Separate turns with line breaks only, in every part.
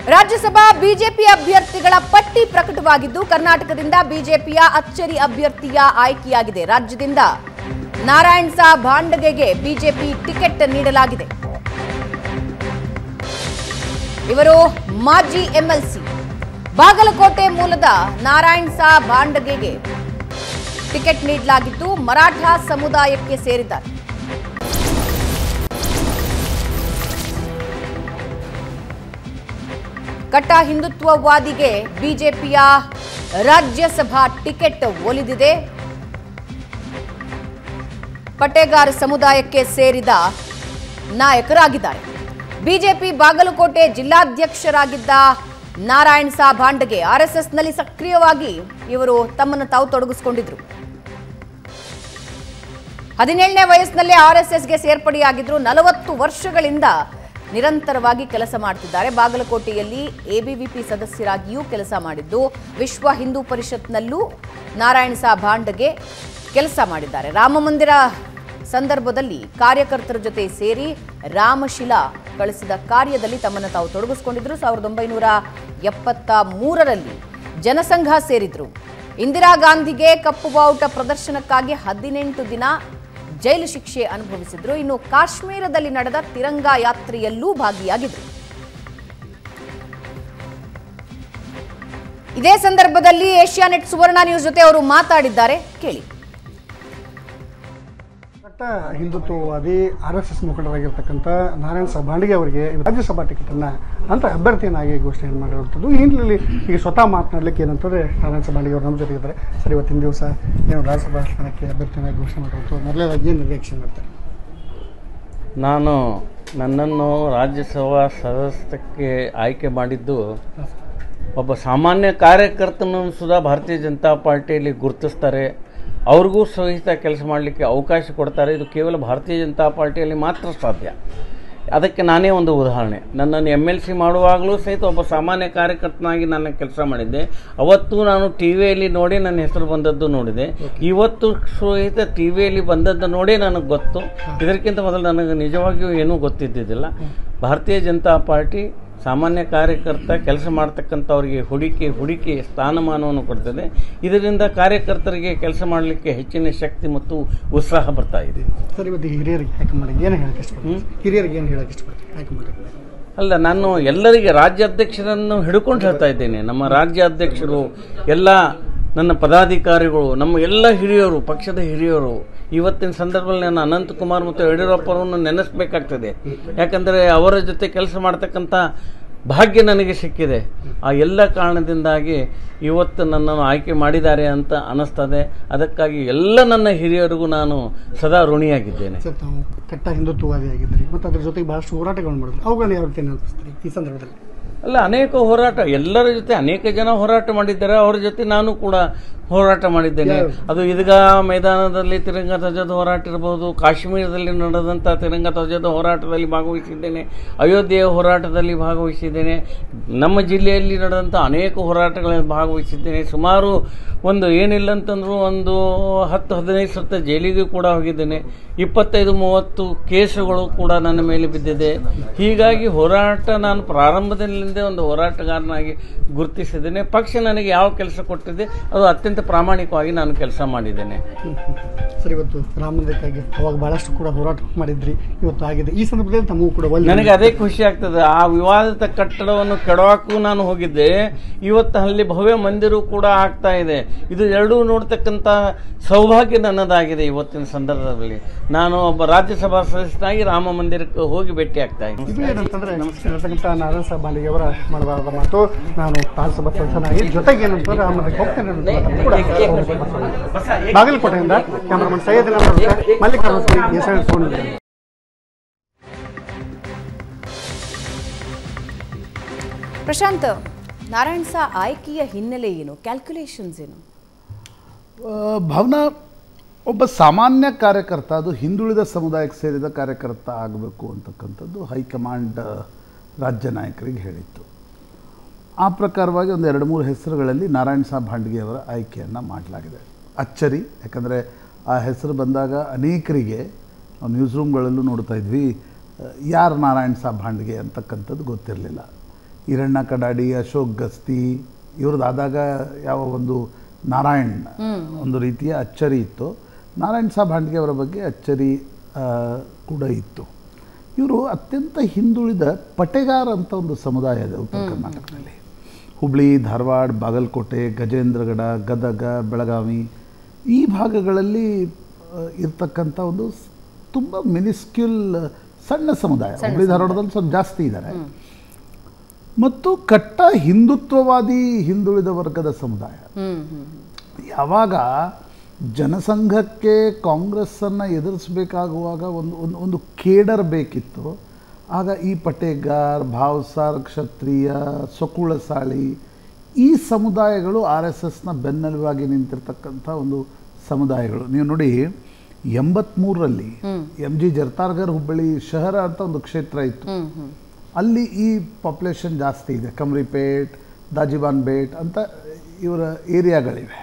Rajya Sabha BJP ಅಭ್ಯರ್ಥಿಗಳ ಪಟ್ಟಿ ಪ್ರಕಟವಾಗಿದ್ದು ಕರ್ನಾಟಕದಿಂದ ಬಿಜೆಪಿಯ ಅಚ್ಚರಿ ಅಭ್ಯರ್ಥಿಯ ಆಯ್ಕೆಯಾಗಿದೆ ರಾಜ್ಯದಿಂದ ನಾರಾಯಣ್ ಸಾ ಭಾಂಡಗೆಗೆ ಬಿಜೆಪಿ ಟಿಕೆಟ್ ನೀಡಲಾಗಿದೆ ಇವರು ಮಾಜಿ ಎಂಎಲ್ಸಿ ಬಾಗಲಕೋಟೆ ಮೂಲದ ನಾರಾಯಣ್ ಸಾ ಭಾಂಡಗೆಗೆ ಟಿಕೆಟ್ ನೀಡಲಾಗಿದ್ದು ಮರಾಠ ಸಮುದಾಯಕ್ಕೆ ಸೇರಿದ್ದಾರೆ ಕಟ್ಟ ಹಿಂದುತ್ವವಾದಿಗೆ ಬಿಜೆಪಿಯ ರಾಜ್ಯಸಭಾ ಟಿಕೆಟ್ ಒಲಿದಿದೆ ಪಟೇಗಾರ್ ಸಮುದಾಯಕ್ಕೆ ಸೇರಿದ ನಾಯಕರಾಗಿದ್ದಾರೆ ಬಿಜೆಪಿ ಬಾಗಲಕೋಟೆ ಜಿಲ್ಲಾಧ್ಯಕ್ಷರಾಗಿದ್ದ ನಾರಾಯಣ್ ಸಾ ಭಾಂಡಗೆ ಆರ್ಎಸ್ಎಸ್ನಲ್ಲಿ ಸಕ್ರಿಯವಾಗಿ ಇವರು ತಮ್ಮನ್ನು ತಾವು ತೊಡಗಿಸಿಕೊಂಡಿದ್ರು ಹದಿನೇಳನೇ ವಯಸ್ಸಿನಲ್ಲೇ ಆರ್ಎಸ್ಎಸ್ಗೆ ಸೇರ್ಪಡೆಯಾಗಿದ್ರು ನಲವತ್ತು ವರ್ಷಗಳಿಂದ ನಿರಂತರವಾಗಿ ಕೆಲಸ ಮಾಡ್ತಿದ್ದಾರೆ ಬಾಗಲಕೋಟೆಯಲ್ಲಿ ಎಬಿವಿಪಿ ಸದಸ್ಯರಾಗಿಯೂ ಕೆಲಸ ಮಾಡಿದ್ದು ವಿಶ್ವ ಹಿಂದೂ ಪರಿಷತ್ನಲ್ಲೂ ನಾರಾಯಣ ಸಾ ಭಾಂಡಗೆ ಕೆಲಸ ಮಾಡಿದ್ದಾರೆ ರಾಮ ಮಂದಿರ ಸಂದರ್ಭದಲ್ಲಿ ಕಾರ್ಯಕರ್ತರ ಜೊತೆ ಸೇರಿ ರಾಮಶಿಲಾ ಕಳಿಸಿದ ಕಾರ್ಯದಲ್ಲಿ ತಮ್ಮನ್ನು ತಾವು ತೊಡಗಿಸಿಕೊಂಡಿದ್ರು ಸಾವಿರದ ಒಂಬೈನೂರ ಎಪ್ಪತ್ತ ಮೂರರಲ್ಲಿ ಜನಸಂಘ ಸೇರಿದ್ರು ಇಂದಿರಾ ಗಾಂಧಿಗೆ ಕಪ್ಪು ಬಾವುಟ ಪ್ರದರ್ಶನಕ್ಕಾಗಿ ಹದಿನೆಂಟು ದಿನ ಜೈಲು ಶಿಕ್ಷೆ ಅನುಭವಿಸಿದ್ರು ಇನ್ನು ಕಾಶ್ಮೀರದಲ್ಲಿ ನಡೆದ ತಿರಂಗಾ ಯಾತ್ರೆಯಲ್ಲೂ ಭಾಗಿಯಾಗಿದ್ರು ಇದೇ ಸಂದರ್ಭದಲ್ಲಿ ಏಷ್ಯಾನೆಟ್ ಸುವರ್ಣ ನ್ಯೂಸ್ ಜೊತೆ ಅವರು ಮಾತಾಡಿದ್ದಾರೆ ಕೇಳಿ
ಕಟ್ಟ ಹಿಂದುತ್ವವಾದಿ ಆರ್ ಎಸ್ ಎಸ್ ಮುಖಂಡರಾಗಿರ್ತಕ್ಕಂಥ ನಾರಾಯಣ ಸಭಾಂಡಿಗೆ ಅವರಿಗೆ ರಾಜ್ಯಸಭಾ ಟಿಕೆಟನ್ನು ಅಂತ ಅಭ್ಯರ್ಥಿಯನ್ನಾಗಿ ಘೋಷಣೆ ಮಾಡಿರುವಂಥದ್ದು ಈ ಹಿನ್ನೆಲೆಯಲ್ಲಿ ಈಗ ಸ್ವತಃ ಮಾತನಾಡಲಿಕ್ಕೆ ಏನಂತಂದರೆ ನಾರಾಯಣ ಸಭಾಂಡಿಗೆ ಅವರು ನಮ್ಮ ಜೊತೆ ಇದ್ದಾರೆ ಸರ್ ಇವತ್ತಿನ ದಿವಸ ಏನು ರಾಜ್ಯಸಭಾ ಸ್ಥಾನಕ್ಕೆ ಅಭ್ಯರ್ಥಿಯನ್ನಾಗಿ ಘೋಷಣೆ ಮಾಡಿರುವಂಥದ್ದು ಮೊದಲನೇದಾಗಿ ಏನು ರಿಯಾಕ್ಷನ್ ಮಾಡ್ತಾರೆ
ನಾನು ನನ್ನನ್ನು ರಾಜ್ಯಸಭಾ ಸದಸ್ಯಕ್ಕೆ ಆಯ್ಕೆ ಮಾಡಿದ್ದು ಒಬ್ಬ ಸಾಮಾನ್ಯ ಕಾರ್ಯಕರ್ತನನ್ನು ಸುಧಾ ಭಾರತೀಯ ಜನತಾ ಪಾರ್ಟಿಯಲ್ಲಿ ಗುರುತಿಸ್ತಾರೆ ಅವ್ರಿಗೂ ಸಹಿತ ಕೆಲಸ ಮಾಡಲಿಕ್ಕೆ ಅವಕಾಶ ಕೊಡ್ತಾರೆ ಇದು ಕೇವಲ ಭಾರತೀಯ ಜನತಾ ಪಾರ್ಟಿಯಲ್ಲಿ ಮಾತ್ರ ಸಾಧ್ಯ ಅದಕ್ಕೆ ನಾನೇ ಒಂದು ಉದಾಹರಣೆ ನನ್ನನ್ನು ಎಮ್ ಎಲ್ ಸಿ ಮಾಡುವಾಗಲೂ ಸಹಿತ ಒಬ್ಬ ಸಾಮಾನ್ಯ ಕಾರ್ಯಕರ್ತನಾಗಿ ನಾನು ಕೆಲಸ ಮಾಡಿದ್ದೆ ಅವತ್ತು ನಾನು ಟಿ ವಿಯಲ್ಲಿ ನೋಡಿ ನನ್ನ ಹೆಸರು ಬಂದದ್ದು ನೋಡಿದೆ ಇವತ್ತು ಸಹಿತ ಟಿ ವಿಯಲ್ಲಿ ಬಂದದ್ದು ನೋಡೇ ನನಗೆ ಗೊತ್ತು ಇದಕ್ಕಿಂತ ಮೊದಲು ನನಗೆ ನಿಜವಾಗಿಯೂ ಏನೂ ಗೊತ್ತಿದ್ದಿದ್ದಿಲ್ಲ ಭಾರತೀಯ ಜನತಾ ಪಾರ್ಟಿ ಸಾಮಾನ್ಯ ಕಾರ್ಯಕರ್ತ ಕೆಲಸ ಮಾಡ್ತಕ್ಕಂಥವ್ರಿಗೆ ಹುಡುಕಿ ಹುಡುಕಿ ಸ್ಥಾನಮಾನವನ್ನು ಕೊಡ್ತದೆ ಇದರಿಂದ ಕಾರ್ಯಕರ್ತರಿಗೆ ಕೆಲಸ ಮಾಡಲಿಕ್ಕೆ ಹೆಚ್ಚಿನ ಶಕ್ತಿ ಮತ್ತು ಉತ್ಸಾಹ ಬರ್ತಾ ಇದೆ
ಸರ್ ಇವತ್ತು ಹಿರಿಯರಿಗೆ ಆಯ್ಕೆ ಮಾಡಿ ಏನು ಹೇಳಕ್ಕೆ ಇಷ್ಟಪಡ್ತೀನಿ ಹಿರಿಯರಿಗೆ ಏನು ಹೇಳಕ್ಕೆ ಇಷ್ಟಪಡ್ತೀನಿ ಆಯ್ಕೆ ಮಾಡಿ
ಅಲ್ಲ ನಾನು ಎಲ್ಲರಿಗೆ ರಾಜ್ಯಾಧ್ಯಕ್ಷರನ್ನು ಹಿಡ್ಕೊಂಡು ಹೇಳ್ತಾ ಇದ್ದೇನೆ ನಮ್ಮ ರಾಜ್ಯಾಧ್ಯಕ್ಷರು ಎಲ್ಲ ನನ್ನ ಪದಾಧಿಕಾರಿಗಳು ನಮ್ಮ ಎಲ್ಲ ಹಿರಿಯರು ಪಕ್ಷದ ಹಿರಿಯರು ಇವತ್ತಿನ ಸಂದರ್ಭದಲ್ಲಿ ನಾನು ಅನಂತಕುಮಾರ್ ಮತ್ತು ಯಡಿಯೂರಪ್ಪರನ್ನು ನೆನೆಸ್ಬೇಕಾಗ್ತದೆ ಯಾಕಂದರೆ ಅವರ ಜೊತೆ ಕೆಲಸ ಮಾಡ್ತಕ್ಕಂಥ ಭಾಗ್ಯ ನನಗೆ ಸಿಕ್ಕಿದೆ ಆ ಎಲ್ಲ ಕಾರಣದಿಂದಾಗಿ ಇವತ್ತು ನನ್ನನ್ನು ಆಯ್ಕೆ ಮಾಡಿದ್ದಾರೆ ಅಂತ ಅನ್ನಿಸ್ತದೆ ಅದಕ್ಕಾಗಿ ಎಲ್ಲ ನನ್ನ ಹಿರಿಯರಿಗೂ ನಾನು ಸದಾ ಋಣಿಯಾಗಿದ್ದೇನೆ
ಸರ್ ತಾವು ಕಟ್ಟ ಹಿಂದುತ್ವವಾದಿ ಆಗಿದ್ರಿ ಮತ್ತು ಅದ್ರ ಜೊತೆಗೆ ಭಾಳಷ್ಟು ಹೋರಾಟಗಳನ್ನು ಮಾಡಿದ್ರಿ ಅವುಗಳನ್ನ ಯಾವ ರೀತಿ ನೆನಪಿಸ್ತೀರಿ ಈ ಸಂದರ್ಭದಲ್ಲಿ
ಅಲ್ಲ ಅನೇಕ ಹೋರಾಟ ಎಲ್ಲರ ಜೊತೆ ಅನೇಕ ಜನ ಹೋರಾಟ ಮಾಡಿದ್ದಾರೆ ಅವ್ರ ಜೊತೆ ನಾನು ಕೂಡ ಹೋರಾಟ ಮಾಡಿದ್ದೇನೆ ಅದು ಈದ್ಗಾ ಮೈದಾನದಲ್ಲಿ ತಿರಂಗ ಧ್ವಜದ ಹೋರಾಟ ಇರಬಹುದು ಕಾಶ್ಮೀರದಲ್ಲಿ ನಡೆದಂಥ ತಿರಂಗ ಧ್ವಜದ ಹೋರಾಟದಲ್ಲಿ ಭಾಗವಹಿಸಿದ್ದೇನೆ ಅಯೋಧ್ಯೆಯ ಹೋರಾಟದಲ್ಲಿ ಭಾಗವಹಿಸಿದ್ದೇನೆ ನಮ್ಮ ಜಿಲ್ಲೆಯಲ್ಲಿ ನಡೆದಂಥ ಅನೇಕ ಹೋರಾಟಗಳಲ್ಲಿ ಭಾಗವಹಿಸಿದ್ದೇನೆ ಸುಮಾರು ಒಂದು ಏನಿಲ್ಲ ಅಂತಂದ್ರೂ ಒಂದು ಹತ್ತು ಹದಿನೈದು ಸತ್ತ ಜೈಲಿಗೆ ಕೂಡ ಹೋಗಿದ್ದೇನೆ ಇಪ್ಪತ್ತೈದು ಮೂವತ್ತು ಕೇಸುಗಳು ಕೂಡ ನನ್ನ ಮೇಲೆ ಬಿದ್ದಿದೆ ಹೀಗಾಗಿ ಹೋರಾಟ ನಾನು ಪ್ರಾರಂಭದಲ್ಲಿಂದೇ ಒಂದು ಹೋರಾಟಗಾರನಾಗಿ ಗುರುತಿಸಿದ್ದೇನೆ ಪಕ್ಷ ನನಗೆ ಯಾವ ಕೆಲಸ ಕೊಟ್ಟಿದೆ ಅದು ಅತ್ಯಂತ ಪ್ರಾಮಾಣಿಕವಾಗಿ ನಾನು ಕೆಲಸ ಮಾಡಿದ್ದೇನೆ
ಸರ್ ಇವತ್ತು ರಾಮ ಮಂದಿರಕ್ಕಾಗಿ ಅವಾಗ ಭಾಳಷ್ಟು ಕೂಡ ಹೋರಾಟ ಮಾಡಿದ್ರಿ ಇವತ್ತು ಆಗಿದೆ ಈ ಸಂದರ್ಭದಲ್ಲಿ ತಮಗೂ ಕೂಡ ಒಳ್ಳೆ
ನನಗೆ ಅದೇ ಖುಷಿ ಆಗ್ತದೆ ಆ ವಿವಾದಿತ ಕಟ್ಟಡವನ್ನು ಕೆಡವಾಕೂ ನಾನು ಹೋಗಿದ್ದೆ ಇವತ್ತು ಅಲ್ಲಿ ಭವ್ಯ ಮಂದಿರ ಕೂಡ ಆಗ್ತಾ ಇದೆ ಇದು ಎರಡೂ ನೋಡ್ತಕ್ಕಂಥ ಸೌಭಾಗ್ಯ ನನ್ನದಾಗಿದೆ ಇವತ್ತಿನ ಸಂದರ್ಭದಲ್ಲಿ ನಾನು ಒಬ್ಬ ರಾಜ್ಯಸಭಾ ಸದಸ್ಯನಾಗಿ ರಾಮ ಮಂದಿರಕ್ಕೆ ಹೋಗಿ ಭೇಟಿ ಆಗ್ತಾ ಇದ್ದೀನಿ
ಇದು ಏನಂತಂದ್ರೆ ಇರತಕ್ಕಂಥ ನಾರಾಯಣ ಸಾಹೇಬ್ ಬಾಲಿಗೆ ಅವರ ಮಾಡಬಾರದ ಮಾತು ನಾನು ರಾಜ್ಯಸಭಾ ಸದಸ್ಯನಾಗಿ ಜೊತೆಗೆ ಏನಂತಂದ್ರೆ ರಾಮ ಮಂದಿರಕ್ಕೆ ಹೋಗ್ತೇನೆ ಅನ್ನೋ ಮಾತನ್ನು ಕೂಡ ಬಾಗಲಕೋಟೆಯಿಂದ cameraman Syed Mallikarjuna Singh S L
Prashanth Narayan Sa ಆಯ್ಕೆಯ ಹಿನ್ನೆಲೆ ಏನು ಕ್ಯಾಲ್ಕುಲೇಷನ್ಸ್ ಏನು
ಆ, ಭಾವನಾ ಒಬ್ಬ ಸಾಮಾನ್ಯ ಕಾರ್ಯಕರ್ತ ಅದು ಹಿಂದುಳಿದ ಸಮುದಾಯಕ್ಕೆ ಸೇರಿದ ಕಾರ್ಯಕರ್ತ ಆಗಬೇಕು ಅಂತಕ್ಕಂಥದ್ದು ಹೈಕಮಾಂಡ್ ಆ, ರಾಜ್ಯ ನಾಯಕರಿಗೆ ಹೇಳಿತ್ತು ಆ ಪ್ರಕಾರವಾಗಿ ಒಂದು ಎರಡು ಮೂರು ಹೆಸರುಗಳಲ್ಲಿ ನಾರಾಯಣ ಸಾಹೇಬ್ ಭಾಂಡ್ಗೆ ಅವರ ಆಯ್ಕೆಯನ್ನು ಮಾಡಲಾಗಿದೆ ಅಚ್ಚರಿ ಯಾಕಂದರೆ ಆ ಹೆಸರು ಬಂದಾಗ ಅನೇಕರಿಗೆ ನಾವು ನ್ಯೂಸ್ ರೂಮ್ಗಳಲ್ಲೂ ನೋಡ್ತಾ ಇದ್ವಿ ಆ, ಯಾರು ನಾರಾಯಣ ಸಾಹೇಬ್ ಭಾಂಡ್ಗೆ ಅಂತಕ್ಕಂಥದ್ದು ಗೊತ್ತಿರಲಿಲ್ಲ ಈರಣ್ಣ ಕಡಾಡಿ ಅಶೋಕ್ ಗಸ್ತಿ ಇವ್ರದ್ದಾದಾಗ ಯಾವ ಒಂದು ನಾರಾಯಣ್ ಒಂದು ರೀತಿಯ ಅಚ್ಚರಿ ಇತ್ತು ನಾರಾಯಣ್ ಸಾಬ್ ಹಾಂಡ್ಗೆ ಅವರ ಬಗ್ಗೆ ಅಚ್ಚರಿ ಆ, ಕೂಡ ಇತ್ತು ಇವರು ಅತ್ಯಂತ ಹಿಂದುಳಿದ ಪಟೆಗಾರ್ ಅಂತ ಒಂದು ಸಮುದಾಯ ಇದೆ ಉತ್ತರ ಕರ್ನಾಟಕದಲ್ಲಿ ಹುಬ್ಳಿ ಧಾರವಾಡ ಬಾಗಲಕೋಟೆ ಗಜೇಂದ್ರಗಡ ಗದಗ ಬೆಳಗಾವಿ ಈ ಭಾಗಗಳಲ್ಲಿ ಆ, ಇರ್ತಕ್ಕಂಥ ಒಂದು ಸ್- ತುಂಬ ಮಿನಿಸ್ಕ್ಯೂಲ್ ಸಣ್ಣ ಸಮುದಾಯ ಹುಬ್ಳಿ ಧಾರವಾಡದಲ್ಲಿ ಸ್ವಲ್ಪ ಜಾಸ್ತಿ ಇದ್ದಾರೆ ಮತ್ತು ಕಟ್ಟ ಹಿಂದುತ್ವವಾದಿ ಹಿಂದುಳಿದ ವರ್ಗದ ಸಮುದಾಯ
ಹ್ಮ್ ಹ್ಮ್
ಯಾವಾಗ ಜನಸಂಘಕ್ಕೆ ಕಾಂಗ್ರೆಸ್ಸನ್ನು ಎದುರಿಸಬೇಕಾಗುವಾಗ ಒಂದು ಒಂದು ಒಂದು ಕೇಡರ್ ಬೇಕಿತ್ತು ಆಗ ಈ ಪಟೇಗಾರ್ ಭಾವ್ಸಾರ್ ಕ್ಷತ್ರಿಯ ಸೊಕುಳಸಾಳಿ ಈ ಸಮುದಾಯಗಳು ಆರ್ ಎಸ್ ಎಸ್ನ ಬೆನ್ನೆಲುವಾಗಿ ನಿಂತಿರ್ತಕ್ಕಂಥ ಒಂದು ಸಮುದಾಯಗಳು ನೀವು ನೋಡಿ ಎಂಬತ್ಮೂರರಲ್ಲಿ ಎಂ ಜಿ ಜರ್ತಾರ್ಗರ್ ಹುಬ್ಬಳ್ಳಿ ಶಹರ ಅಂತ ಒಂದು ಕ್ಷೇತ್ರ ಇತ್ತು
ಹ್ಮ್ ಹ್ಮ್
ಅಲ್ಲಿ ಈ ಪಾಪ್ಯುಲೇಷನ್ ಜಾಸ್ತಿ ಇದೆ ಕಮ್ರಿಪೇಟ್ ದಾಜಿಬಾನ್ ಬೇಟ್ ಅಂತ ಇವರ ಏರಿಯಾಗಳಿವೆ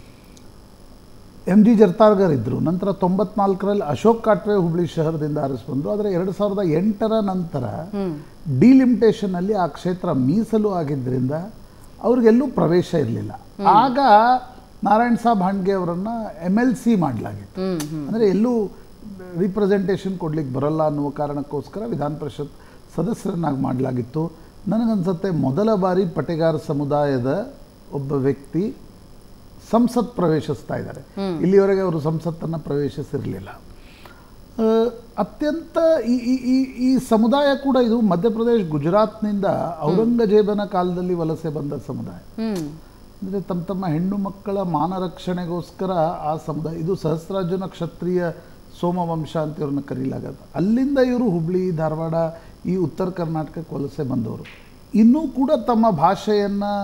ಎಂ ಜಿ ಜರ್ತಾರ್ಗರ್ ಇದ್ದರು ನಂತರ ತೊಂಬತ್ನಾಲ್ಕರಲ್ಲಿ ಅಶೋಕ್ ಕಾಟ್ವೆ ಹುಬ್ಳಿ ಶಹರದಿಂದ ಆರಿಸಿ ಬಂದರು ಆದರೆ ಎರಡು ಸಾವಿರದ ಎಂಟರ ನಂತರ ಡಿಲಿಮಿಟೇಷನಲ್ಲಿ ಆ ಕ್ಷೇತ್ರ ಮೀಸಲು ಆಗಿದ್ದರಿಂದ ಅವ್ರಿಗೆಲ್ಲೂ ಪ್ರವೇಶ ಇರಲಿಲ್ಲ ಆಗ ನಾರಾಯಣ್ ಸಾಬ್ ಹಾಂಡ್ಗೆ ಅವರನ್ನು ಎಮ್ ಎಲ್ ಸಿ ಮಾಡಲಾಗಿತ್ತು
ಹ್ಮ್ ಹ್ಮ್
ಅಂದರೆ ಎಲ್ಲೂ ರಿಪ್ರೆಸೆಂಟೇಷನ್ ಕೊಡ್ಲಿಕ್ಕೆ ಬರಲ್ಲ ಅನ್ನುವ ಕಾರಣಕ್ಕೋಸ್ಕರ ವಿಧಾನ ಪರಿಷತ್ ಸದಸ್ಯರನ್ನಾಗಿ ಮಾಡಲಾಗಿತ್ತು ನನಗನ್ಸುತ್ತೆ ಮೊದಲ ಬಾರಿ ಪಟೇಗಾರ ಸಮುದಾಯದ ಒಬ್ಬ ವ್ಯಕ್ತಿ ಸಂಸತ್ ಪ್ರವೇಶಿಸ್ತಾ ಇದ್ದಾರೆ ಇಲ್ಲಿವರೆಗೆ ಅವರು ಸಂಸತ್ತನ್ನು ಪ್ರವೇಶಿಸಿರಲಿಲ್ಲ ಆ, ಅತ್ಯಂತ ಈ ಈ ಈ ಈ ಸಮುದಾಯ ಕೂಡ ಇದು ಮಧ್ಯಪ್ರದೇಶ್ ಗುಜರಾತ್ನಿಂದ ಔರಂಗಜೇಬನ ಕಾಲದಲ್ಲಿ ವಲಸೆ ಬಂದ ಸಮುದಾಯ
ಹ್ಮ್
ಅಂದರೆ ತಮ್ಮ ತಮ್ಮ ಹೆಣ್ಣು ಮಕ್ಕಳ ಮಾನ ರಕ್ಷಣೆಗೋಸ್ಕರ ಆ ಸಮುದಾಯ ಇದು ಸಹಸ್ರಾರ್ಜುನ ಕ್ಷತ್ರಿಯ ಸೋಮವಂಶ ಅಂತ ಇವ್ರನ್ನ ಕರೀಲಾಗತ್ತೆ ಅಲ್ಲಿಂದ ಇವರು ಹುಬ್ಳಿ ಧಾರವಾಡ ಈ ಉತ್ತರ ಕರ್ನಾಟಕಕ್ಕೆ ವಲಸೆ ಬಂದವರು ಇನ್ನೂ ಕೂಡ ತಮ್ಮ ಭಾಷೆಯನ್ನು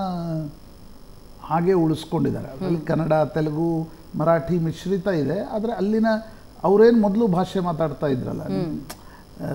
ಹಾಗೆ ಉಳಿಸ್ಕೊಂಡಿದ್ದಾರೆ ಅದರಲ್ಲಿ ಕನ್ನಡ ತೆಲುಗು ಮರಾಠಿ ಮಿಶ್ರಿತ ಇದೆ ಆದರೆ ಅಲ್ಲಿನ ಅವರೇನು ಮೊದಲು ಭಾಷೆ ಮಾತಾಡ್ತಾ ಇದ್ರಲ್ಲ ಆ,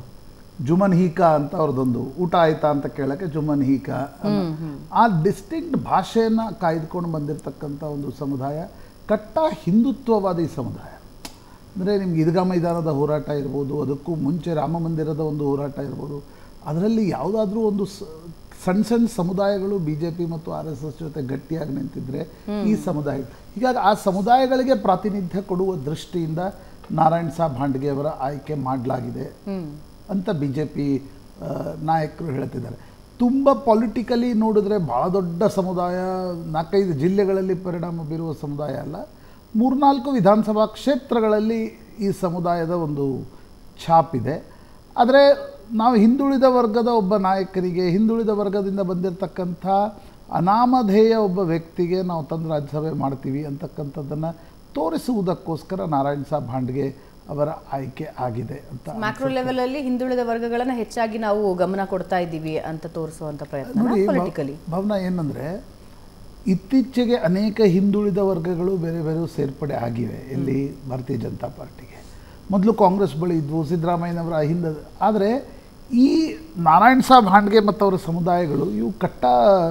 ಜುಮನ್ ಹೀಕಾ ಅಂತ ಅವ್ರದ್ದೊಂದು ಊಟ ಆಯ್ತಾ ಅಂತ ಕೇಳಕ್ಕೆ ಜುಮನ್ ಹೀಕಾ ಅನ್ನೋ- ಆ ಡಿಸ್ಟಿಂಕ್ಟ್ ಭಾಷೆಯನ್ನು ಕಾಯ್ದುಕೊಂಡು ಬಂದಿರತಕ್ಕಂಥ ಒಂದು ಸಮುದಾಯ ಕಟ್ಟ ಹಿಂದುತ್ವವಾದಿ ಸಮುದಾಯ ಅಂದರೆ ನಿಮ್ಗೆ ಈದ್ಗಾ ಮೈದಾನದ ಹೋರಾಟ ಇರ್ಬೋದು ಅದಕ್ಕೂ ಮುಂಚೆ ರಾಮ ಮಂದಿರದ ಒಂದು ಹೋರಾಟ ಇರ್ಬೋದು ಅದರಲ್ಲಿ ಯಾವುದಾದ್ರೂ ಒಂದು ಸ- ಸಣ್ಣ ಸಣ್ಣ ಸಮುದಾಯಗಳು ಬಿ ಜೆ ಪಿ ಮತ್ತು ಆರ್ ಎಸ್ ಎಸ್ ಜೊತೆ ಗಟ್ಟಿಯಾಗಿ ನಿಂತಿದ್ರೆ ಈ ಸಮುದಾಯ ಹೀಗಾಗಿ ಆ ಸಮುದಾಯಗಳಿಗೆ ಪ್ರಾತಿನಿಧ್ಯ ಕೊಡುವ ದೃಷ್ಟಿಯಿಂದ ನಾರಾಯಣ್ ಸಾಬ್ ಹಾಂಡ್ಗೆ ಅವರ ಆಯ್ಕೆ ಮಾಡಲಾಗಿದೆ ಅಂತ ಬಿ ಜೆ ಪಿ ನಾಯಕರು ಹೇಳ್ತಿದ್ದಾರೆ ತುಂಬ ಪೊಲಿಟಿಕಲಿ ನೋಡಿದ್ರೆ ಭಾಳ ದೊಡ್ಡ ಸಮುದಾಯ ನಾಲ್ಕೈದು ಜಿಲ್ಲೆಗಳಲ್ಲಿ ಪರಿಣಾಮ ಬೀರುವ ಸಮುದಾಯ ಅಲ್ಲ ಮೂರ್ನಾಲ್ಕು ವಿಧಾನಸಭಾ ಕ್ಷೇತ್ರಗಳಲ್ಲಿ ಈ ಸಮುದಾಯದ ಒಂದು ಛಾಪಿದೆ ಆದರೆ ನಾವು ಹಿಂದುಳಿದ ವರ್ಗದ ಒಬ್ಬ ನಾಯಕರಿಗೆ ಹಿಂದುಳಿದ ವರ್ಗದಿಂದ ಬಂದಿರತಕ್ಕಂಥ ಅನಾಮಧೇಯ ಒಬ್ಬ ವ್ಯಕ್ತಿಗೆ ನಾವು ತಂದು ರಾಜ್ಯಸಭೆ ಮಾಡ್ತೀವಿ ಅಂತಕ್ಕಂಥದ್ದನ್ನು ತೋರಿಸುವುದಕ್ಕೋಸ್ಕರ ನಾರಾಯಣ್ ಸಾಬ್ ಹಾಂಡ್ಗೆ ಅವರ ಆಯ್ಕೆ ಆಗಿದೆ ಅಂತ
ಮ್ಯಾಕ್ರೋ ಲೆವೆಲ್ ಅಲ್ಲಿ ಹಿಂದುಳಿದ ವರ್ಗಗಳನ್ನ ಹೆಚ್ಚಾಗಿ ನಾವು ಗಮನ ಕೊಡ್ತಾ ಇದ್ದೀವಿ ಅಂತ ತೋರಿಸುವಂತ ಪ್ರಯತ್ನ
ನೋಡಿ
ಪೊಲಿಟಿಕಲಿ
ಭಾ- ಭಾವನಾ ಏನಂದರೆ ಇತ್ತೀಚೆಗೆ ಅನೇಕ ಹಿಂದುಳಿದ ವರ್ಗಗಳು ಬೇರೆ ಬೇರೆ ಸೇರ್ಪಡೆ ಆಗಿವೆ ಇಲ್ಲಿ ಭಾರತೀಯ ಜನತಾ ಪಾರ್ಟಿಗೆ ಮೊದಲು ಕಾಂಗ್ರೆಸ್ ಬಳಿ ಇದ್ವು ಸಿದ್ದರಾಮಯ್ಯನವರ ಹಿಂದೆ ಆದರೆ ಈ ನಾರಾಯಣ್ ಸಾಬ್ ಹಾಂಡ್ಗೆ ಮತ್ತು ಅವರ ಸಮುದಾಯಗಳು ಇವು ಕಟ್ಟ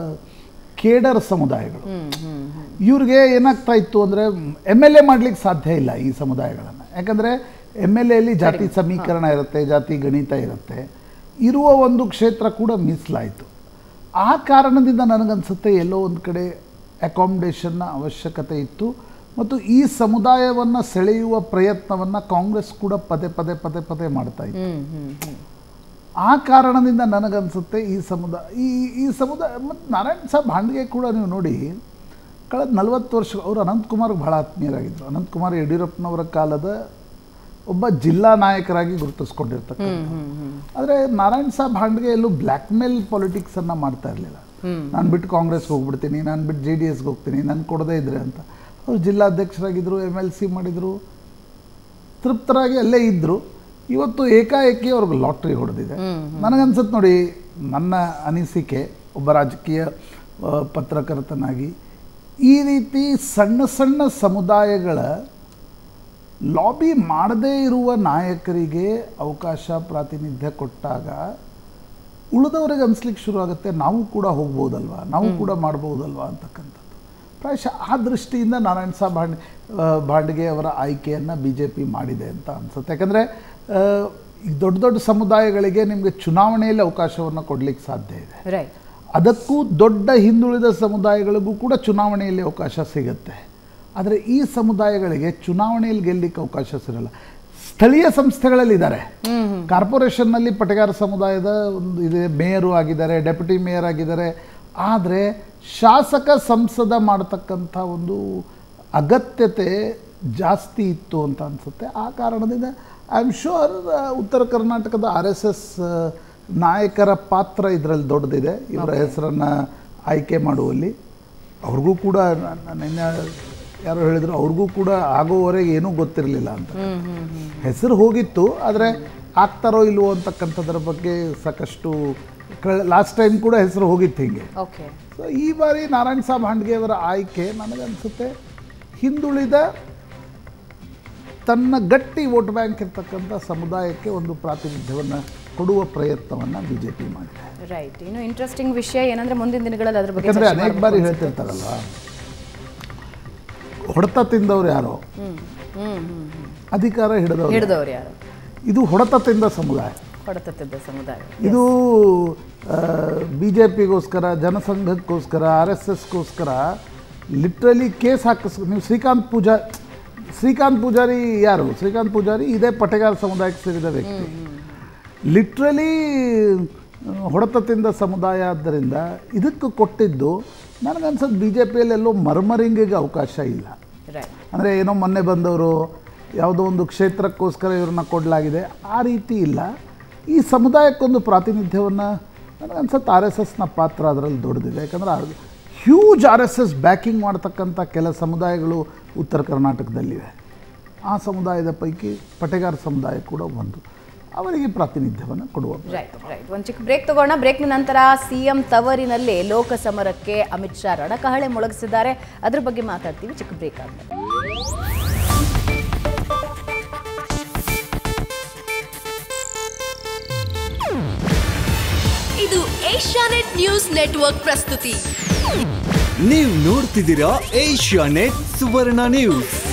ಕೇಡರ್ ಸಮುದಾಯಗಳು ಇವ್ರಿಗೆ ಏನಾಗ್ತಾ ಇತ್ತು ಅಂದರೆ ಎಮ್ ಎಲ್ ಎ ಮಾಡ್ಲಿಕ್ಕೆ ಸಾಧ್ಯ ಇಲ್ಲ ಈ ಸಮುದಾಯಗಳನ್ನು ಯಾಕಂದರೆ ಎಮ್ ಎಲ್ ಎಲ್ಲಿ ಜಾತಿ ಸಮೀಕರಣ ಇರುತ್ತೆ ಜಾತಿ ಗಣಿತ ಇರುತ್ತೆ ಇರುವ ಒಂದು ಕ್ಷೇತ್ರ ಕೂಡ ಮೀಸಲಾಯಿತು ಆ ಕಾರಣದಿಂದ ನನಗನ್ಸುತ್ತೆ ಎಲ್ಲೋ ಒಂದು ಕಡೆ ಅಕಾಮಿಡೇಷನ್ನ ಅವಶ್ಯಕತೆ ಇತ್ತು ಮತ್ತು ಈ ಸಮುದಾಯವನ್ನು ಸೆಳೆಯುವ ಪ್ರಯತ್ನವನ್ನು ಕಾಂಗ್ರೆಸ್ ಕೂಡ ಪದೇ ಪದೇ ಪದೇ ಪದೇ ಮಾಡ್ತಾ ಇತ್ತು
ಹ್ಮ್ ಹ್ಮ್ ಹ್ಮ್
ಆ ಕಾರಣದಿಂದ ನನಗನ್ಸುತ್ತೆ ಈ ಸಮುದಾಯ ಈ ಈ ಸಮುದಾಯ ಮತ್ತು ನಾರಾಯಣ್ ಸಾಬ್ ಹಾಂಡ್ಗೆ ಕೂಡ ನೀವು ನೋಡಿ ಕಳೆದ ನಲವತ್ತು ವರ್ಷ ಅವರು ಅನಂತಕುಮಾರ್ಗೆ ಭಾಳ ಆತ್ಮೀಯರಾಗಿದ್ದರು ಅನಂತಕುಮಾರ್ ಯಡಿಯೂರಪ್ಪನವರ ಕಾಲದ ಒಬ್ಬ ಜಿಲ್ಲಾ ನಾಯಕರಾಗಿ ಗುರುತಿಸ್ಕೊಂಡಿರ್ತಕ್ಕಂಥ ಆದರೆ ನಾರಾಯಣ್ ಸಾಬ್ ಹಾಂಡ್ಗೆ ಎಲ್ಲೂ ಬ್ಲ್ಯಾಕ್ ಮೇಲ್ ಪಾಲಿಟಿಕ್ಸನ್ನು ಮಾಡ್ತಾ ಇರಲಿಲ್ಲ ನಾನು ಬಿಟ್ಟು ಕಾಂಗ್ರೆಸ್ಗೆ ಹೋಗ್ಬಿಡ್ತೀನಿ ನಾನು ಬಿಟ್ಟು ಜೆ ಡಿ ಎಸ್ಗೆ ಹೋಗ್ತೀನಿ ನಾನು ಕೊಡದೇ ಇದ್ರೆ ಅಂತ ಅವರು ಜಿಲ್ಲಾಧ್ಯಕ್ಷರಾಗಿದ್ದರು ಎಮ್ ಎಲ್ ಸಿ ಮಾಡಿದರು ತೃಪ್ತರಾಗಿ ಅಲ್ಲೇ ಇದ್ದರು ಇವತ್ತು ಏಕಾಏಕಿ ಅವ್ರಿಗೆ ಲಾಟ್ರಿ ಹೊಡೆದಿದೆ ನನಗನ್ಸುತ್ತೆ ನೋಡಿ ನನ್ನ ಅನಿಸಿಕೆ ಒಬ್ಬ ರಾಜಕೀಯ ಆ, ಪತ್ರಕರ್ತನಾಗಿ ಈ ರೀತಿ ಸಣ್ಣ ಸಣ್ಣ ಸಮುದಾಯಗಳ ಲಾಬಿ ಮಾಡದೇ ಇರುವ ನಾಯಕರಿಗೆ ಅವಕಾಶ ಪ್ರಾತಿನಿಧ್ಯ ಕೊಟ್ಟಾಗ ಉಳಿದವರಿಗೆ ಅನ್ಸ್ಲಿಕ್ಕೆ ಶುರು ಆಗುತ್ತೆ ನಾವು ಕೂಡ ಹೋಗ್ಬೋದಲ್ವಾ ನಾವು ಕೂಡ ಮಾಡ್ಬೋದಲ್ವಾ ಅಂತಕ್ಕಂಥದ್ದು ಪ್ರಾಯಶಃ ಆ ದೃಷ್ಟಿಯಿಂದ ನಾರಾಯಣ್ ಸಾಬ್ ಭಾಂಡ್ ಆ, ಭಾಂಡ್ಗೆ ಅವರ ಆಯ್ಕೆಯನ್ನು ಬಿ ಜೆ ಪಿ ಮಾಡಿದೆ ಅಂತ ಅನ್ಸುತ್ತೆ ಯಾಕಂದರೆ ಈಗ ದೊಡ್ಡ ದೊಡ್ಡ ಸಮುದಾಯಗಳಿಗೆ ನಿಮಗೆ ಚುನಾವಣೆಯಲ್ಲಿ ಅವಕಾಶವನ್ನು ಕೊಡಲಿಕ್ಕೆ ಸಾಧ್ಯ ಇದೆ
ರೈಟ್
ಅದಕ್ಕೂ ದೊಡ್ಡ ಹಿಂದುಳಿದ ಸಮುದಾಯಗಳಿಗೂ ಕೂಡ ಚುನಾವಣೆಯಲ್ಲಿ ಅವಕಾಶ ಸಿಗುತ್ತೆ ಆದರೆ ಈ ಸಮುದಾಯಗಳಿಗೆ ಚುನಾವಣೆಯಲ್ಲಿ ಗೆಲ್ಲಲಿಕ್ಕೆ ಅವಕಾಶ ಸಿಗಲ್ಲ ಸ್ಥಳೀಯ ಸಂಸ್ಥೆಗಳಲ್ಲಿ ಇದ್ದಾರೆ ಕಾರ್ಪೊರೇಷನ್ನಲ್ಲಿ ಪಟಗಾರ ಸಮುದಾಯದ ಒಂದು ಇದೆ ಮೇಯರು ಆಗಿದ್ದಾರೆ ಡೆಪ್ಯೂಟಿ ಮೇಯರ್ ಆಗಿದ್ದಾರೆ ಆದರೆ ಶಾಸಕ ಸಂಸದ ಮಾಡತಕ್ಕಂಥ ಒಂದು ಅಗತ್ಯತೆ ಜಾಸ್ತಿ ಇತ್ತು ಅಂತ ಅನಿಸುತ್ತೆ ಆ ಕಾರಣದಿಂದ ಐ ಆಮ್ ಶೋರ್ ಉತ್ತರ ಕರ್ನಾಟಕದ ಆರ್ ಎಸ್ ಎಸ್ ನಾಯಕರ ಪಾತ್ರ ಇದರಲ್ಲಿ ದೊಡ್ಡದಿದೆ ಇವರ ಹೆಸರನ್ನು ಆಯ್ಕೆ ಮಾಡುವಲ್ಲಿ ಅವ್ರಿಗೂ ಕೂಡ ನ- ನ- ನಿನ್ನೆ ಯಾರೋ ಹೇಳಿದ್ರು ಅವ್ರಿಗೂ ಕೂಡ ಆಗೋವರೆಗೆ ಏನೂ ಗೊತ್ತಿರಲಿಲ್ಲ ಅಂತ ಹೆಸರು ಹೋಗಿತ್ತು ಆದರೆ ಆಗ್ತಾರೋ ಇಲ್ವೋ ಅಂತಕ್ಕಂಥದ್ರ ಬಗ್ಗೆ ಸಾಕಷ್ಟು ಲಾಸ್ಟ್ ಟೈಮ್ ಕೂಡ ಹೆಸರು ಹೋಗಿತ್ತು ಹಿಂಗೆ
ಓಕೆ
ಸೊ ಈ ಬಾರಿ ನಾರಾಯಣ ಸಾಬ್ ಹಾಂಡ್ಗೆಯವರ ಆಯ್ಕೆ ನನಗನ್ಸುತ್ತೆ ಹಿಂದುಳಿದ ತನ್ನ ಗಟ್ಟಿ ವೋಟ್ ಬ್ಯಾಂಕ್ ಇರ್ತಕ್ಕಂಥ ಸಮುದಾಯಕ್ಕೆ ಒಂದು ಪ್ರಾತಿನಿಧ್ಯವನ್ನು ಕೊಡುವ ಪ್ರಯತ್ನವನ್ನು ಬಿ ಜೆ ಪಿ ಮಾಡಿದೆ
ರೈಟ್ ಇನ್ನು ಇಂಟ್ರೆಸ್ಟಿಂಗ್ ವಿಷಯ ಏನಂದ್ರೆ ಮುಂದಿನ ದಿನಗಳಲ್ಲಿ ಅದ್ರ ಬಗ್ಗೆ
ಯಾಕಂದರೆ
ಚರ್ಚೆ
ಅನೇಕ
ಮಾಡ್ಬೇಕು
ಬಾರಿ
ಅನ್ಸುತ್ತೆ.
ಹೇಳ್ತಿರ್ತಾರಲ್ವ ಹೊಡೆತ ತಿಂದವ್ರು ಯಾರೋ
ಹ್ಮ್ ಹ್ಮ್ ಹ್ಮ್ ಹ್ಮ್
ಅಧಿಕಾರ ಹಿಡಿದವರು
ಹಿಡಿದವ್ರು ಯಾರು
ಇದು ಹೊಡೆತ ತಿಂದ ಸಮುದಾಯ
ಹೊಡೆತತ್ತಿದ್ದ ಸಮುದಾಯ
ಇದು ಬಿ ಜೆ ಪಿಗೋಸ್ಕರ ಜನಸಂಘಕ್ಕೋಸ್ಕರ ಆರ್ ಎಸ್ ಎಸ್ಗೋಸ್ಕರ ಲಿಟ್ರಲಿ ಕೇಸ್ ಹಾಕಿಸ್ ನೀವು ಶ್ರೀಕಾಂತ್ ಪೂಜಾ ಶ್ರೀಕಾಂತ್ ಪೂಜಾರಿ ಯಾರು ಶ್ರೀಕಾಂತ್ ಪೂಜಾರಿ ಇದೇ ಪಟೇಗಾರ ಸಮುದಾಯಕ್ಕೆ ಸೇರಿದ ವ್ಯಕ್ತಿ ಲಿಟ್ರಲಿ ಹೊಡೆತ ತಿಂದ ಸಮುದಾಯ ಆದ್ದರಿಂದ ಇದಕ್ಕೆ ಕೊಟ್ಟಿದ್ದು ನನಗನ್ಸೋದು ಬಿ ಜೆ ಪಿಯಲ್ಲಿ ಎಲ್ಲೋ ಮರ್ಮರಿಂಗಿಗೆ ಅವಕಾಶ ಇಲ್ಲ
ರೈಟ್
ಅಂದರೆ ಏನೋ ಮೊನ್ನೆ ಬಂದವರು ಯಾವುದೋ ಒಂದು ಕ್ಷೇತ್ರಕ್ಕೋಸ್ಕರ ಇವ್ರನ್ನ ಕೊಡಲಾಗಿದೆ ಆ ರೀತಿ ಇಲ್ಲ ಈ ಸಮುದಾಯಕ್ಕೊಂದು ಪ್ರಾತಿನಿಧ್ಯವನ್ನು ನನಗನ್ಸುತ್ತೆ ಆರ್ ಎಸ್ ಎಸ್ನ ಪಾತ್ರ ಅದರಲ್ಲಿ ದೊಡ್ಡದಿದೆ ಯಾಕಂದರೆ huge R S S backing ಮಾಡ್ತಕ್ಕಂಥ ಕೆಲ ಸಮುದಾಯಗಳು ಉತ್ತರ ಕರ್ನಾಟಕದಲ್ಲಿವೆ ಆ ಸಮುದಾಯದ ಪೈಕಿ ಪಟೇಗಾರ ಸಮುದಾಯ ಕೂಡ ಒಂದು ಅವರಿಗೆ ಪ್ರಾತಿನಿಧ್ಯವನ್ನು ಕೊಡುವ
ರೈಟ್ ರೈಟ್ ಒಂದು ಚಿಕ್ಕ ಬ್ರೇಕ್ ತಗೋಣ ಬ್ರೇಕ್ನ ನಂತರ ಸಿಎಂ ತವರಿನಲ್ಲಿ ಲೋಕಸಮರಕ್ಕೆ ಅಮಿತ್ ಶಾ ರಣಕಹಳೆ ಮೊಳಗಿಸಿದ್ದಾರೆ ಅದ್ರ ಬಗ್ಗೆ ಮಾತಾಡ್ತೀವಿ ಚಿಕ್ಕ ಬ್ರೇಕ್ ಆದ್ಮೇಲೆ
ಇದು ಏಷ್ಯಾನೆಟ್ ನ್ಯೂಸ್ ನೆಟ್ವರ್ಕ್ ಪ್ರಸ್ತುತಿ
ನೀವು ನೋಡ್ತಿದ್ದೀರಾ ಏಷ್ಯಾ ನೆಟ್ ಸುವರ್ಣ ನ್ಯೂಸ್